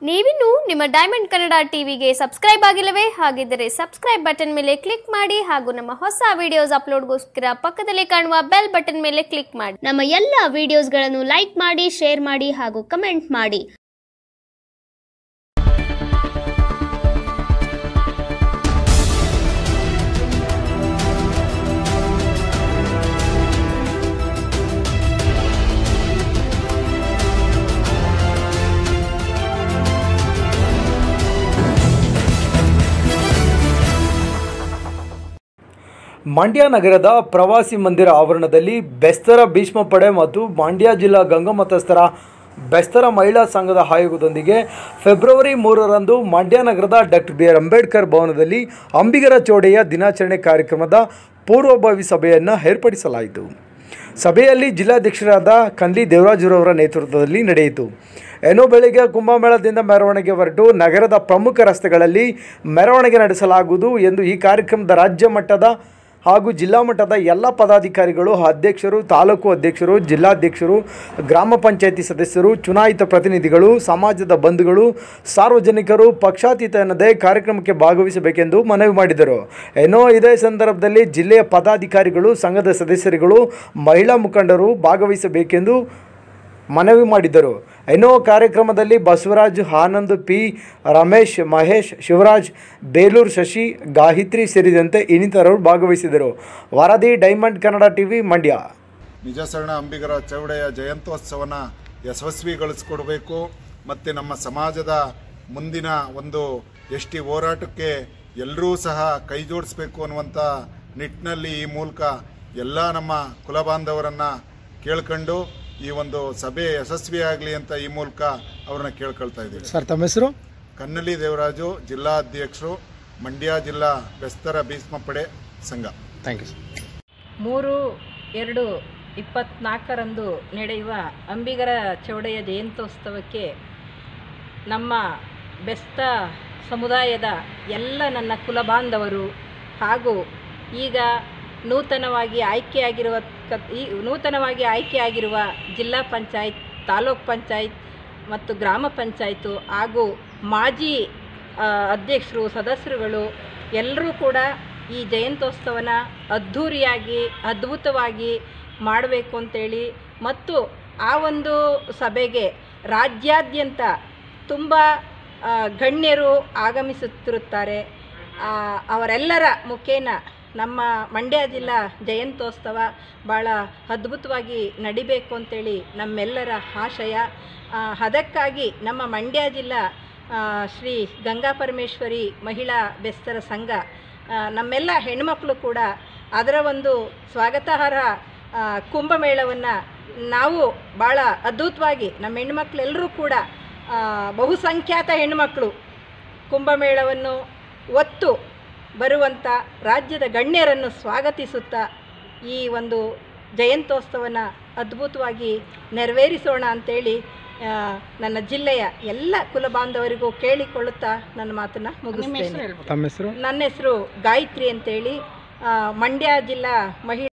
ನೀವಿನ್ನು ನಿಮ್ಮ ಡೈಮಂಡ್ ಕನ್ನಡ ಟಿವಿಗೆ ಸಬ್ಸ್ಕ್ರೈಬ್ ಆಗಿಲ್ಲವೇ ಹಾಗಿದ್ದರೆ ಸಬ್ಸ್ಕ್ರೈಬ್ ಬಟನ್ ಮೇಲೆ ಕ್ಲಿಕ್ ಮಾಡಿ ಹಾಗೂ ನಮ್ಮ ಹೊಸ ವಿಡಿಯೋಸ್ ಅಪ್ಲೋಡ್ಗೋಸ್ಕರ ಪಕ್ಕದಲ್ಲಿ ಕಾಣುವ ಬೆಲ್ ಬಟನ್ ಮೇಲೆ ಕ್ಲಿಕ್ ಮಾಡಿ ನಮ್ಮ ಎಲ್ಲ ವಿಡಿಯೋಸ್ಗಳನ್ನು ಲೈಕ್ ಮಾಡಿ ಶೇರ್ ಮಾಡಿ ಹಾಗೂ ಕಮೆಂಟ್ ಮಾಡಿ ಮಂಡ್ಯ ನಗರದ ಪ್ರವಾಸಿ ಮಂದಿರ ಆವರಣದಲ್ಲಿ ಬೆಸ್ತರ ಭೀಷ್ಮ ಪಡೆ ಮತ್ತು ಮಂಡ್ಯ ಜಿಲ್ಲಾ ಗಂಗಮತಸ್ಥರ ಬೆಸ್ತರ ಮಹಿಳಾ ಸಂಘದ ಆಯೋಗದೊಂದಿಗೆ ಫೆಬ್ರವರಿ ಮೂರರಂದು ಮಂಡ್ಯ ನಗರದ ಡಾಕ್ಟರ್ ಬಿ ಆರ್ ಅಂಬೇಡ್ಕರ್ ಭವನದಲ್ಲಿ ಅಂಬಿಗರ ಚೌಡೆಯ ದಿನಾಚರಣೆ ಕಾರ್ಯಕ್ರಮದ ಪೂರ್ವಭಾವಿ ಸಭೆಯನ್ನು ಏರ್ಪಡಿಸಲಾಯಿತು ಸಭೆಯಲ್ಲಿ ಜಿಲ್ಲಾಧ್ಯಕ್ಷರಾದ ಕಂದ್ಲಿ ದೇವರಾಜುರವರ ನೇತೃತ್ವದಲ್ಲಿ ನಡೆಯಿತು ಏನೋ ಬೆಳಿಗ್ಗೆ ಕುಂಭಮೇಳದಿಂದ ಮೆರವಣಿಗೆ ಹೊರಟು ನಗರದ ಪ್ರಮುಖ ರಸ್ತೆಗಳಲ್ಲಿ ಮೆರವಣಿಗೆ ನಡೆಸಲಾಗುವುದು ಎಂದು ಈ ಕಾರ್ಯಕ್ರಮದ ರಾಜ್ಯ ಮಟ್ಟದ ಹಾಗೂ ಜಿಲ್ಲಾ ಮಟ್ಟದ ಎಲ್ಲ ಪದಾಧಿಕಾರಿಗಳು ಅಧ್ಯಕ್ಷರು ತಾಲೂಕು ಅಧ್ಯಕ್ಷರು ಜಿಲ್ಲಾಧ್ಯಕ್ಷರು ಗ್ರಾಮ ಪಂಚಾಯತಿ ಸದಸ್ಯರು ಚುನಾಯಿತ ಪ್ರತಿನಿಧಿಗಳು ಸಮಾಜದ ಬಂಧುಗಳು ಸಾರ್ವಜನಿಕರು ಪಕ್ಷಾತೀತ ಎನ್ನದೇ ಕಾರ್ಯಕ್ರಮಕ್ಕೆ ಭಾಗವಹಿಸಬೇಕೆಂದು ಮನವಿ ಮಾಡಿದರು ಏನೋ ಇದೇ ಸಂದರ್ಭದಲ್ಲಿ ಜಿಲ್ಲೆಯ ಪದಾಧಿಕಾರಿಗಳು ಸಂಘದ ಸದಸ್ಯರುಗಳು ಮಹಿಳಾ ಮುಖಂಡರು ಭಾಗವಹಿಸಬೇಕೆಂದು ಮನವಿ ಮಾಡಿದರು ಏನೋ ಕಾರ್ಯಕ್ರಮದಲ್ಲಿ ಬಸವರಾಜ್ ಆನಂದ್ ಪಿ ರಮೇಶ್ ಮಹೇಶ್ ಶಿವರಾಜ್ ಬೇಲೂರು ಶಶಿ ಗಾಯತ್ರಿ ಸೇರಿದಂತೆ ಇನ್ನಿತರರು ಭಾಗವಹಿಸಿದರು ವರದಿ ಡೈಮಂಡ್ ಕನ್ನಡ ಟಿವಿ ಮಂಡ್ಯ ನಿಜಶರಣ ಅಂಬಿಗರ ಚೌಡೆಯ ಜಯಂತ್ಯೋತ್ಸವನ ಯಶಸ್ವಿಗೊಳಿಸ್ಕೊಡ್ಬೇಕು ಮತ್ತು ನಮ್ಮ ಸಮಾಜದ ಮುಂದಿನ ಒಂದು ಎಸ್ ಟಿ ಹೋರಾಟಕ್ಕೆ ಎಲ್ಲರೂ ಸಹ ಕೈ ಜೋಡಿಸ್ಬೇಕು ಅನ್ನುವಂಥ ನಿಟ್ಟಿನಲ್ಲಿ ಈ ಮೂಲಕ ಎಲ್ಲ ನಮ್ಮ ಕುಲಬಾಂಧವರನ್ನು ಕೇಳ್ಕೊಂಡು ಈ ಒಂದು ಸಭೆ ಯಶಸ್ವಿಯಾಗಲಿ ಅಂತ ಈ ಮೂಲಕ ಅವ್ರನ್ನ ಕೇಳ್ಕೊಳ್ತಾ ಇದ್ದೀವಿ ಸರ್ ತಮ್ಮ ಹೆಸರು ಕನ್ನಲಿ ದೇವರಾಜು ಜಿಲ್ಲಾಧ್ಯಕ್ಷರು ಮಂಡ್ಯ ಜಿಲ್ಲಾ ಬೆಸ್ತರ ಭೀಷ್ಮ ಪಡೆ ಸಂಘ ಥ್ಯಾಂಕ್ ಯು ಮೂರು ಎರಡು ಇಪ್ಪತ್ತ್ನಾಲ್ಕರಂದು ನಡೆಯುವ ಅಂಬಿಗರ ಚೌಡೆಯ ಜಯಂತ್ಯೋತ್ಸವಕ್ಕೆ ನಮ್ಮ ಬೆಸ್ತ ಸಮುದಾಯದ ಎಲ್ಲ ನನ್ನ ಕುಲಬಾಂಧವರು ಹಾಗೂ ಈಗ ನೂತನವಾಗಿ ಆಯ್ಕೆಯಾಗಿರುವ ಕ ಈ ನೂತನವಾಗಿ ಆಯ್ಕೆಯಾಗಿರುವ ಜಿಲ್ಲಾ ಪಂಚಾಯತ್ ತಾಲೂಕ್ ಪಂಚಾಯತ್ ಮತ್ತು ಗ್ರಾಮ ಪಂಚಾಯತು ಹಾಗೂ ಮಾಜಿ ಆ, ಅಧ್ಯಕ್ಷರು ಸದಸ್ಯರುಗಳು ಎಲ್ಲರೂ ಕೂಡ ಈ ಜಯಂತ್ಯೋತ್ಸವನ ಅದ್ಧೂರಿಯಾಗಿ ಅದ್ಭುತವಾಗಿ ಮಾಡಬೇಕು ಅಂತೇಳಿ ಮತ್ತು ಆ ಒಂದು ಸಭೆಗೆ ರಾಜ್ಯಾದ್ಯಂತ ತುಂಬ ಆ, ಗಣ್ಯರು ಆಗಮಿಸುತ್ತಿರುತ್ತಾರೆ ಆ, ಅವರೆಲ್ಲರ ಮುಖೇನ ನಮ್ಮ ಮಂಡ್ಯ ಜಿಲ್ಲಾ ಜಯಂತ್ಯೋತ್ಸವ ಭಾಳ ಅದ್ಭುತವಾಗಿ ನಡಿಬೇಕು ಅಂತೇಳಿ ನಮ್ಮೆಲ್ಲರ ಆಶಯ ಆ, ಅದಕ್ಕಾಗಿ ನಮ್ಮ ಮಂಡ್ಯ ಜಿಲ್ಲಾ ಆ, ಶ್ರೀ ಗಂಗಾ ಪರಮೇಶ್ವರಿ ಮಹಿಳಾ ಬೆಸ್ತರ ಸಂಘ ಆ, ನಮ್ಮೆಲ್ಲ ಹೆಣ್ಮಕ್ಳು ಕೂಡ ಅದರ ಒಂದು ಸ್ವಾಗತಾರ್ಹ ಆ, ಕುಂಭಮೇಳವನ್ನು ನಾವು ಭಾಳ ಅದ್ಭುತವಾಗಿ ನಮ್ಮ ಹೆಣ್ಮಕ್ಳೆಲ್ಲರೂ ಕೂಡ ಆ, ಬಹುಸಂಖ್ಯಾತ ಹೆಣ್ಮಕ್ಳು ಕುಂಭಮೇಳವನ್ನು ಒತ್ತು ಬರುವಂಥ ರಾಜ್ಯದ ಗಣ್ಯರನ್ನು ಸ್ವಾಗತಿಸುತ್ತಾ ಈ ಒಂದು ಜಯಂತ್ಯೋತ್ಸವನ ಅದ್ಭುತವಾಗಿ ನೆರವೇರಿಸೋಣ ಅಂತೇಳಿ ಆ, ನನ್ನ ಜಿಲ್ಲೆಯ ಎಲ್ಲ ಕುಲಬಾಂಧವರಿಗೂ ಕೇಳಿಕೊಳ್ಳುತ್ತಾ ನನ್ನ ಮಾತನ್ನು ಮುಗಿಸ್ತೇನೆ ತಮ್ಮ ಹೆಸರು ನನ್ನ ಹೆಸರು ಗಾಯತ್ರಿ ಅಂತೇಳಿ ಆ, ಮಂಡ್ಯ ಜಿಲ್ಲಾ ಮಹಿಳಾ